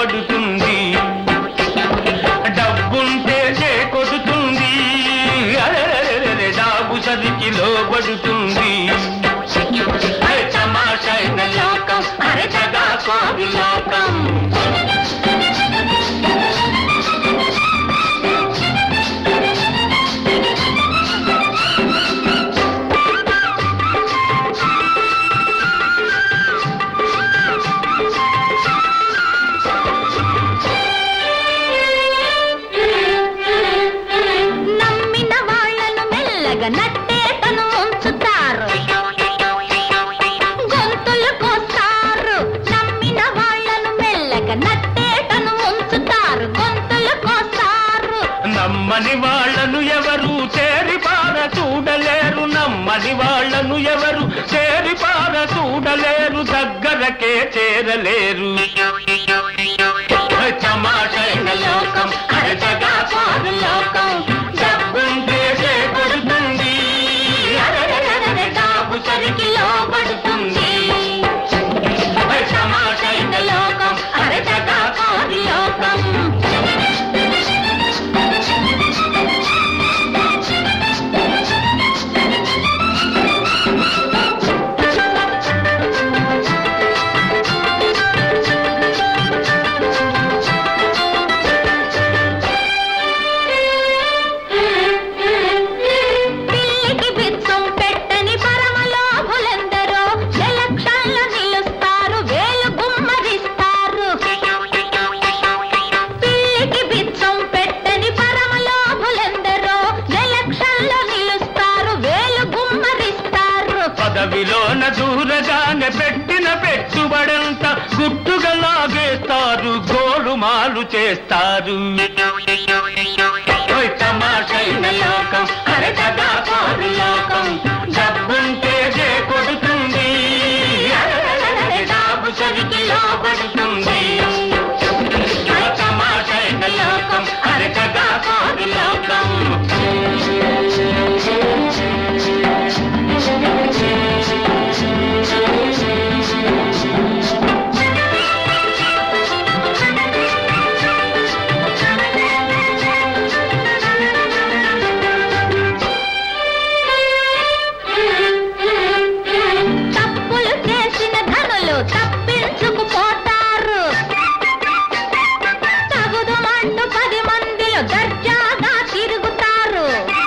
లోబడుతుంది డబ్బుంటే కొడుతుంది అరెరెరెరె, డాబు సరికి లోబడుతుంది అరే తమాషైన లోకం అరే జగా కోరి లోకం నమ్మిన వాళ్ళను మెల్లగా నట్టేటను ఉంచుతారు గొంతులు కోస్తారు నమ్మిన వాళ్ళను మెల్లగా నట్టేటను ఉంచుతారు గొంతులు కోస్తారు నమ్మని వాళ్ళను ఎవరు చేరిపార చూడలేరు నమ్మని వాళ్ళను ఎవరు చేరిపార చూడలేరు దగ్గరకే చేరలేరు తమాషైన లోకం అరచగా కాదు లోకం డబ్బుంటే చేకూరుతుంది అరెరెరెరె, డాబు సరికి లోబడుతుంది తమాషైన లోకం అరచగా కాదు లోకం పిల్లికి బిచ్చం పెట్టని పరమలోభులెందరో ఎలక్షన్ల నిలుస్తారు వేలు గుమ్మరిస్తారు పిల్లికి బిచ్చం పెట్టని పరమలోభులెందరో ఎలక్షన్ల నిలుస్తారు వేలు గుమ్మరిస్తారు పదవిలోన దూరగానే పెట్టిన పెట్టుబడంతా గుట్టుగా లాగేస్తారు గోలుమాలు చేస్తారు ఓయ్ తమాషైన లోకం అరచగా కాదు లోకం డబ్బుంటే కొడుతుంది డాబు సరికి లోబడుతుంది ఓయ్ తమాషైన లోకం అరచగా కాదు లోకం తప్పులు చేసిన ధనులు తప్పించుకుపోతారు తగుదుమంటూ పది మందిలో దర్జాగా తిరుగుతారు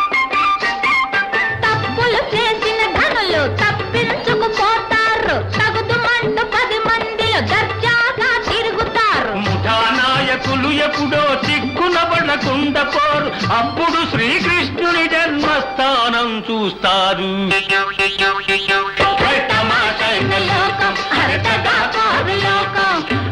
తప్పులు చేసిన ధనులు తప్పించుకుపోతారు తగుదుమంటూ పది మందిలో దర్జాగా తిరుగుతారు ముఠా నాయకులు ఎప్పుడో చిక్కున పడకుండా పోరు అప్పుడు శ్రీకృష్ణుని జన్మస్థానం చూస్తారు తమాషైన లోకం అరచగా కాదు లోకం